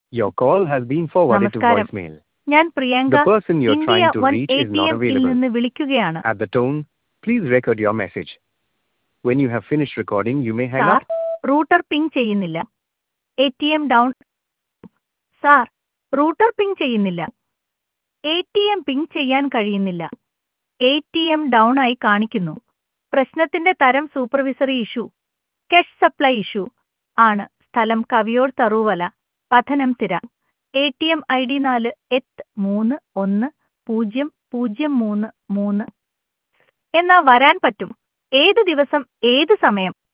Your call has been forwarded to നമസ്കാരം. voicemail. ഞാൻ Priyanka The person you're India trying to one reach A is T not എമ്മിൽ available. നിന്ന് വിളിക്കുകയാണ് At the tone, please record your message. When you have finished recording, you may hang sir up. Router ping ചെയ്യുന്നില്ല A T M down sir router ping ചെയ്യുന്നില്ല A T M ping ചെയ്യാൻ കഴിയുന്നില്ല A T M down ആയി കാണിക്കുന്നു പ്രശ്നത്തിന്റെ തരം supervisory issue cash supply issue ആണ് സ്ഥലം കവിയോർ തറൂവല Pathanamthitta A T M I D നാല് എത്ത് മൂന്ന് ഒന്ന് പൂജ്യം പൂജ്യം മൂന്ന് മൂന്ന് എന്നാ വരാൻ പറ്റും ഏത് ദിവസം ഏത് സമയം